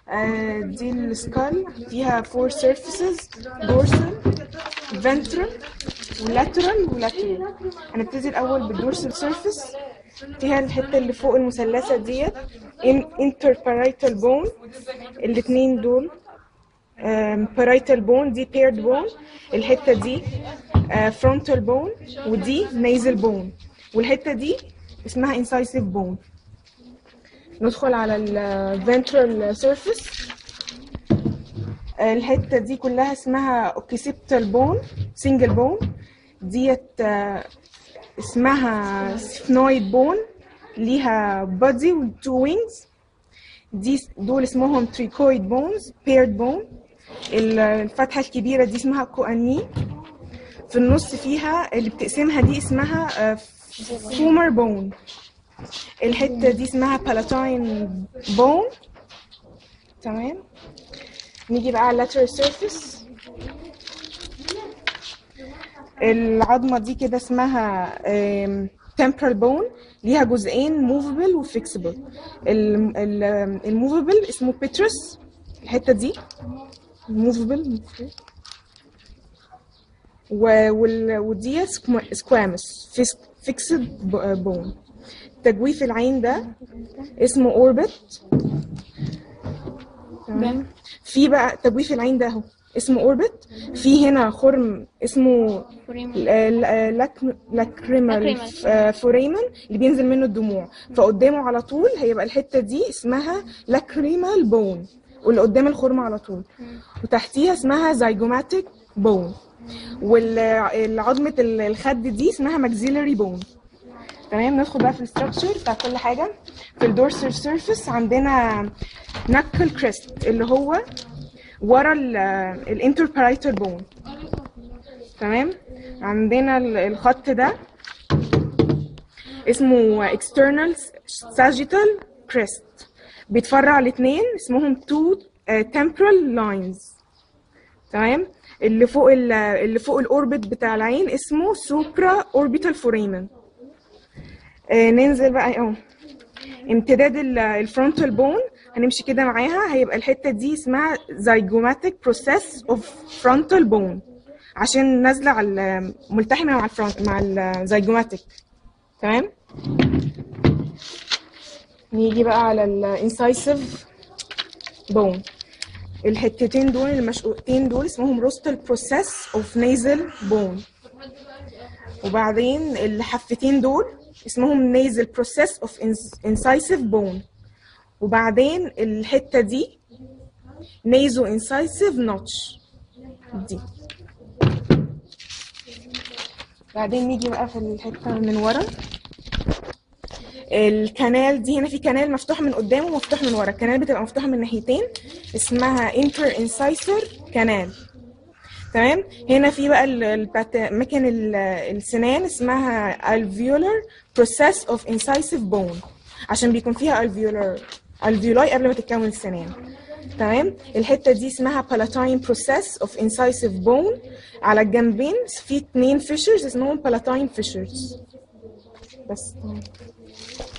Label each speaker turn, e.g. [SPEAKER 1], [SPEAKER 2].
[SPEAKER 1] آه، دي السكال فيها فور سيرفيسز دورسال ventral ولاترال ولاترال هنبتدي الاول بالدورسال سيرفيس فيها الحته اللي فوق المثلثه ديت انتربارايتال بون الاتنين دول بارايتال بون دي بيرد بون الحته دي فرونتال بون ودي نيزل بون والحته دي اسمها انسايسيف بون ندخل على الفنترال سيرفيس الحته دي كلها اسمها اوكيسيبتال بون سنجل بون ديت آه، اسمها سفنويد بون ليها بادي وتو وينجز دي دول اسمهم تريكويد بونز بيرد بون الفتحه الكبيره دي اسمها كواني في النص فيها اللي بتقسمها دي اسمها فومر بون الحته دي اسمها بالاتاين بون تمام نيجي بقى على lateral surface العظمة دي كده اسمها آم، temporal bone ليها جزئين movable و fixable ال- ال- الموفبل اسمه petrous الحتة دي movable و- وال- ودي squamous fix- fixed bone تجويف العين ده اسمه orbit تمام في بقى تجويف العين ده اهو اسمه اوربت في هنا خرم اسمه لاكريمال
[SPEAKER 2] Lacrimal.
[SPEAKER 1] فوريمن اللي بينزل منه الدموع فقدامه على طول هيبقى الحته دي اسمها لاكريمال بون واللي قدام الخرم على طول وتحتيها اسمها زيجوماتيك بون والعظمه الخد دي اسمها ماكسيلري بون تمام ندخل بقى في الستراكشر بتاع كل حاجه في الدورسال سيرفيس عندنا نكل كريست اللي هو ورا الانتربارايتال بون تمام عندنا ال- الخط ده اسمه external sagittal crest بيتفرع لاتنين اسمهم two آه، temporal lines تمام اللي فوق ال- اللي فوق الاوربت بتاع العين اسمه supra orbital foramen آه، ننزل بقى اهو امتداد الفرونتال بون هنمشي كده معاها هيبقى الحته دي اسمها zygomatic process of frontal bone عشان نازله على ملتحمه مع الفرونت مع الزيجوماتيك تمام نيجي بقى على الانسايسيف بون الحتتين دول المشقوقتين دول اسمهم روستال بروسيس اوف نيزل بون وبعدين الحفتين دول اسمهم nasal process of ins- incisive bone وبعدين الحتة دي nasal incisive notch دي بعدين نيجي بقى في الحتة من ورا الكنال دي هنا في كنال مفتوح من قدام ومفتوح من ورا الكنال بتبقى مفتوحة من ناحيتين اسمها inter incisor كنال تمام هنا في بقى ال- البات... مكان ال- السنان اسمها alveolar process of incisive bone عشان بيكون فيها alveolar alveoli قبل ما تتكون السنان تمام الحتة دي اسمها palatine process of incisive bone على الجنبين في اتنين fissures اسمهم palatine fissures بس تمام